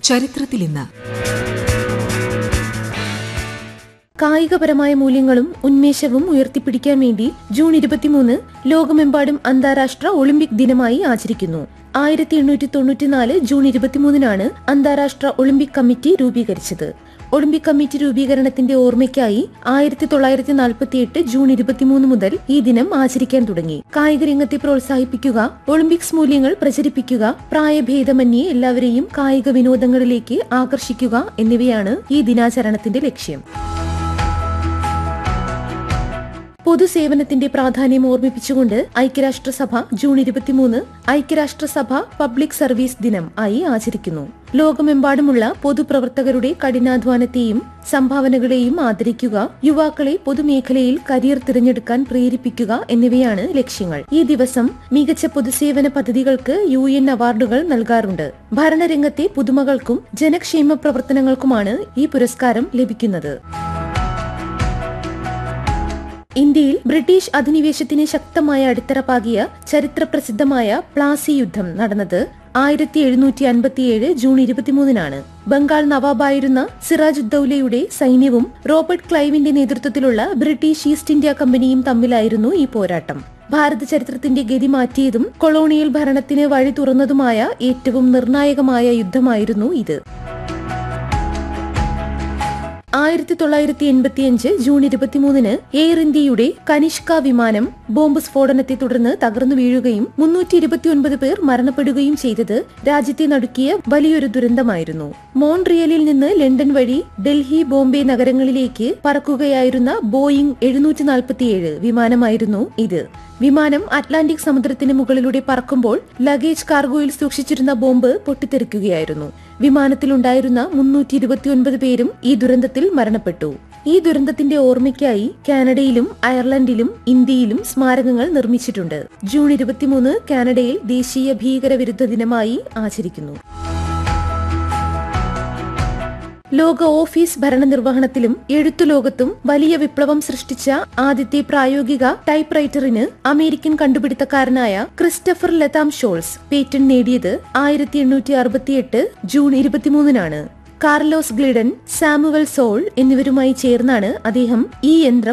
ചരിത്രത്തിൽ ഇന്ന് കായികപരമായ മൂല്യങ്ങളും ഉന്മേഷവും ഉയർത്തിപ്പിടിക്കാൻ വേണ്ടി ജൂൺ ഇരുപത്തിമൂന്ന് ലോകമെമ്പാടും അന്താരാഷ്ട്ര ഒളിമ്പിക് ദിനമായി ആചരിക്കുന്നു ആയിരത്തി എണ്ണൂറ്റി തൊണ്ണൂറ്റിനാല് ജൂൺ ഇരുപത്തിമൂന്നിനാണ് അന്താരാഷ്ട്ര ഒളിമ്പിക് കമ്മിറ്റി രൂപീകരിച്ചത് ഒളിമ്പിക് കമ്മിറ്റി രൂപീകരണത്തിന്റെ ഓർമ്മയ്ക്കായി ആയിരത്തി തൊള്ളായിരത്തി നാൽപ്പത്തിയെട്ട് ജൂൺ ഇരുപത്തിമൂന്ന് മുതൽ ഈ ദിനം ആചരിക്കാൻ തുടങ്ങി കായിക രംഗത്തെ പ്രോത്സാഹിപ്പിക്കുക ഒളിമ്പിക്സ് മൂല്യങ്ങൾ പ്രചരിപ്പിക്കുക പ്രായഭേദമന്യേ എല്ലാവരെയും കായിക വിനോദങ്ങളിലേക്ക് ആകർഷിക്കുക എന്നിവയാണ് ഈ ദിനാചരണത്തിന്റെ ലക്ഷ്യം പൊതുസേവനത്തിന്റെ പ്രാധാന്യം ഓർമ്മിപ്പിച്ചുകൊണ്ട് ഐക്യരാഷ്ട്രസഭ ജൂൺ ഇരുപത്തിമൂന്ന് ഐക്യരാഷ്ട്രസഭ പബ്ലിക് സർവീസ് ദിനം ആയി ആചരിക്കുന്നു ലോകമെമ്പാടുമുള്ള പൊതുപ്രവർത്തകരുടെ കഠിനാധ്വാനത്തെയും സംഭാവനകളെയും ആദരിക്കുക യുവാക്കളെ പൊതുമേഖലയിൽ കരിയർ തിരഞ്ഞെടുക്കാൻ പ്രേരിപ്പിക്കുക എന്നിവയാണ് ലക്ഷ്യങ്ങൾ ഈ ദിവസം മികച്ച പൊതുസേവന പദ്ധതികൾക്ക് യു എൻ അവാർഡുകൾ നൽകാറുണ്ട് ഭരണരംഗത്തെ പുതുമകൾക്കും ജനക്ഷേമ പ്രവർത്തനങ്ങൾക്കുമാണ് ഈ പുരസ്കാരം ലഭിക്കുന്നത് ഇന്ത്യയിൽ ബ്രിട്ടീഷ് അധിനിവേശത്തിന് ശക്തമായ അടിത്തറ പാകിയ ചരിത്ര പ്രസിദ്ധമായ പ്ലാസി യുദ്ധം നടന്നത് ആയിരത്തി എഴുന്നൂറ്റി അൻപത്തിയേഴ് ജൂൺ ഇരുപത്തിമൂന്നിനാണ് ബംഗാൾ നവാബായിരുന്ന സിറാജുദ്ദൌലയുടെ സൈന്യവും റോബർട്ട് ക്ലൈവിന്റെ നേതൃത്വത്തിലുള്ള ബ്രിട്ടീഷ് ഈസ്റ്റ് ഇന്ത്യ കമ്പനിയും തമ്മിലായിരുന്നു ഈ പോരാട്ടം ഭാരത ചരിത്രത്തിന്റെ ഗതി മാറ്റിയതും കൊളോണിയൽ ഭരണത്തിന് വഴി തുറന്നതുമായ ഏറ്റവും നിർണായകമായ യുദ്ധമായിരുന്നു ഇത് ആയിരത്തി തൊള്ളായിരത്തി എൺപത്തിയഞ്ച് ജൂൺ ഇരുപത്തിമൂന്നിന് എയർ ഇന്ത്യയുടെ കനിഷ്ക വിമാനം ബോംബ് സ്ഫോടനത്തെ തുടർന്ന് തകർന്നു വീഴുകയും മുന്നൂറ്റി ഇരുപത്തിയൊൻപത് പേർ മരണപ്പെടുകയും ചെയ്തത് രാജ്യത്തെ നടുക്കിയ വലിയൊരു ദുരന്തമായിരുന്നു മോൺട്രിയലിൽ നിന്ന് ലണ്ടൻ വഴി ഡൽഹി ബോംബെ നഗരങ്ങളിലേക്ക് പറക്കുകയായിരുന്ന ബോയിംഗ് എഴുന്നൂറ്റി നാൽപ്പത്തിയേഴ് വിമാനമായിരുന്നു ഇത് വിമാനം അറ്റ്ലാന്റിക് സമുദ്രത്തിന് മുകളിലൂടെ പറക്കുമ്പോൾ ലഗേജ് കാർഗോയിൽ സൂക്ഷിച്ചിരുന്ന ബോംബ് പൊട്ടിത്തെറിക്കുകയായിരുന്നു വിമാനത്തിലുണ്ടായിരുന്ന മുന്നൂറ്റി ഇരുപത്തിയൊൻപത് പേരും ഈ ദുരന്തത്തിൽ മരണപ്പെട്ടു ഈ ദുരന്തത്തിന്റെ ഓർമ്മയ്ക്കായി കാനഡയിലും അയർലൻഡിലും ഇന്ത്യയിലും സ്മാരകങ്ങൾ നിർമ്മിച്ചിട്ടുണ്ട് ജൂൺ ഇരുപത്തിമൂന്ന് കാനഡയിൽ ദേശീയ ഭീകരവിരുദ്ധ ദിനമായി ആചരിക്കുന്നു ലോക ഓഫീസ് ഭരണനിർവഹണത്തിലും എഴുത്തു ലോകത്തും വലിയ വിപ്ലവം സൃഷ്ടിച്ച ആദ്യത്തെ പ്രായോഗിക ടൈപ്പ് റൈറ്ററിന് അമേരിക്കൻ കണ്ടുപിടുത്തക്കാരനായ ക്രിസ്റ്റഫർ ലതാം ഷോൾസ് പേറ്റന്റ് നേടിയത് ആയിരത്തി എണ്ണൂറ്റി അറുപത്തിയെട്ട് ജൂൺ ഇരുപത്തിമൂന്നിനാണ് കാർലോസ് ഗ്ലിഡൻ സാമുവൽ സോൾ എന്നിവരുമായി ചേർന്നാണ് അദ്ദേഹം ഈ യന്ത്രം